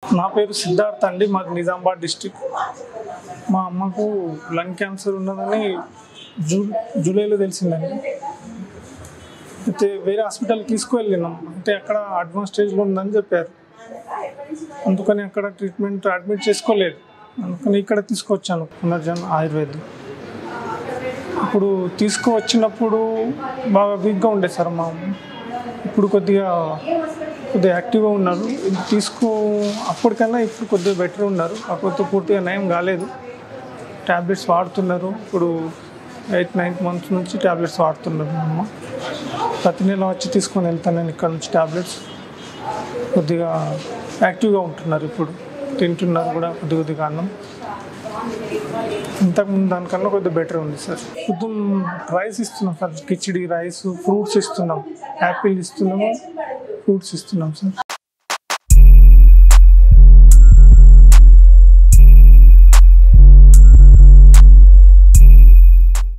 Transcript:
నా పేరు సిద్ధార్థ్ అండి మాది నిజామాబాద్ డిస్టిక్ మా అమ్మకు లంగ్ క్యాన్సర్ ఉన్నదని జూ జూలైలో తెలిసిందండి అయితే వేరే హాస్పిటల్ తీసుకువెళ్ళినాం అంటే అక్కడ అడ్వాన్స్ స్టేజ్లో ఉందని చెప్పారు అందుకని అక్కడ ట్రీట్మెంట్ అడ్మిట్ చేసుకోలేదు అందుకని ఇక్కడ తీసుకొచ్చాను పునర్జన్ ఆయుర్వేదం ఇప్పుడు తీసుకువచ్చినప్పుడు బాగా వీక్గా ఉండే సార్ మా అమ్మ ఇప్పుడు కొద్దిగా కొద్దిగా యాక్టివ్గా ఉన్నారు ఇది తీసుకో అప్పటికన్నా ఇప్పుడు కొద్దిగా బెటర్ ఉన్నారు కాకపోతే పూర్తిగా నయం కాలేదు ట్యాబ్లెట్స్ వాడుతున్నారు ఇప్పుడు ఎయిత్ నైన్త్ మంత్స్ నుంచి ట్యాబ్లెట్స్ వాడుతున్నారు మా అమ్మ ప్రతి నెల వచ్చి తీసుకొని వెళ్తాను నేను ఇక్కడ నుంచి ట్యాబ్లెట్స్ కొద్దిగా యాక్టివ్గా ఉంటున్నారు ఇప్పుడు తింటున్నారు కూడా కొద్ది కొద్దిగా అన్నం ఇంతకుముందు దానికన్నా కొద్దిగా బెటర్ ఉంది సార్ పొద్దున్న రైస్ ఇస్తున్నాం సార్ కిచిడి రైస్ ఫ్రూట్స్ ఇస్తున్నాం యాపిల్ ఇస్తున్నాము ఫ్రూట్స్ ఇస్తున్నాం సార్